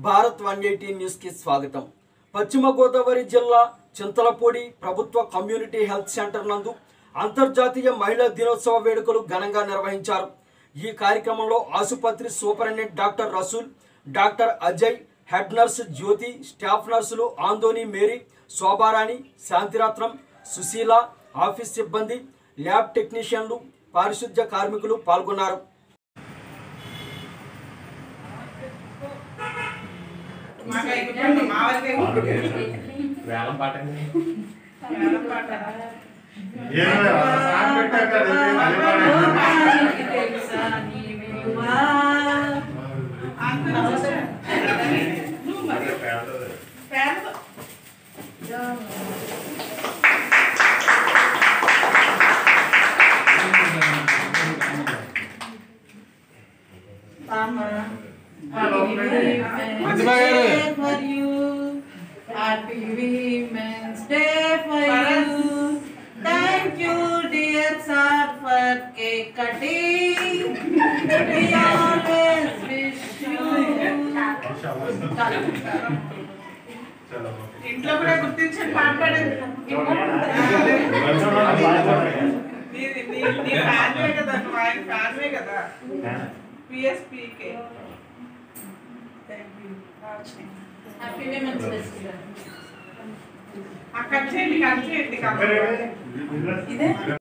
Bharat one eighty న్యూస్కి స్వాగతం పశ్చిమ గోదావరి జిల్లా చింతలపూడి ప్రభుత్వ కమ్యూనిటీ హెల్త్ సెంటర్ నందు అంతర్జాతీయ మహిళా దినోత్సవ వేడుకలు ఘనంగా నిర్వహించారు ఈ కార్యక్రమంలో ఆసుపత్రి superintendent doctor Rasool doctor Ajay head nurse Jyothi staff నర్సులు ఆందోని మేరీ శోభారాణి శాంతిరత్నం సుశీల ఆఫీస్ సిబ్బంది ల్యాబ్ టెక్నీషియన్లు పారిశుద్ధ్య కార్మికులు పాల్గొన్నారు వేలం పాట for you. Happy Women's Day for you. Thank you, dear sir, for cake cutting. We always wish you. ఇంట్లో కూడా గుర్తించండి మాట్లాడండి నీది నీ నీ ఫ్యాన్వే కదా నువ్వు ఆయన ఫ్యాన్వే కదా PSPK Happy Women's Day. Cut చేయండి కట్ చేయండి ఇదే